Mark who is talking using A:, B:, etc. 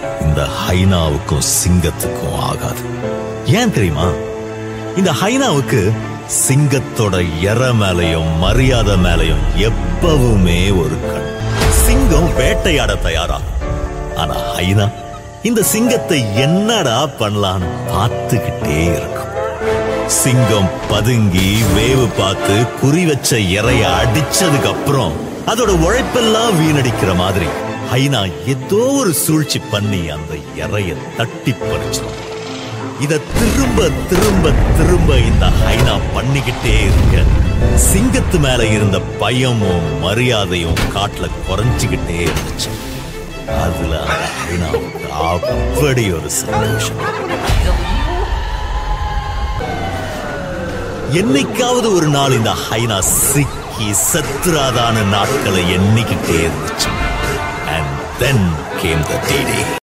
A: இந்த ஹைனாவுக்கும் சிங்கத்துக்கும் ஆகாது ஏன் தெரியுமா இந்த ஹைனாவுக்கு சிங்கத்தோட எற மேலையும் மரியாதை மேலையும் எப்பவுமே ஒரு கண் சிங்கம் வேட்டையாட தயாரா ஆனா ஹைனா இந்த சிங்கத்தை என்னடா பண்ணலான்னு பார்த்துக்கிட்டே இருக்கும் சிங்கம் பதுங்கி வேவு பார்த்து குறி வச்ச இறைய அடிச்சதுக்கு அப்புறம் அதோட உழைப்பெல்லாம் வீணடிக்கிற மாதிரி ஹைனா ஏதோ ஒரு சூழ்ச்சி பண்ணி அந்த இறைய தட்டி பறிச்சிடும் இத திரும்ப திரும்ப திரும்ப இந்த ஹைனா பண்ணிக்கிட்டே இருக்க சிங்கத்து மேல இருந்த பயமும் மரியாதையும் காட்டுல குறைஞ்சுக்கிட்டே இருந்துச்சு அதுல அந்த ஹைனாவுக்கு அப்படி ஒரு சந்தோஷம் என்னைக்காவது ஒரு நாள் இந்த ஹைனா சிக்கி சத்துராதான நாட்களை எண்ணிக்கிட்டே இருந்துச்சு and then came the day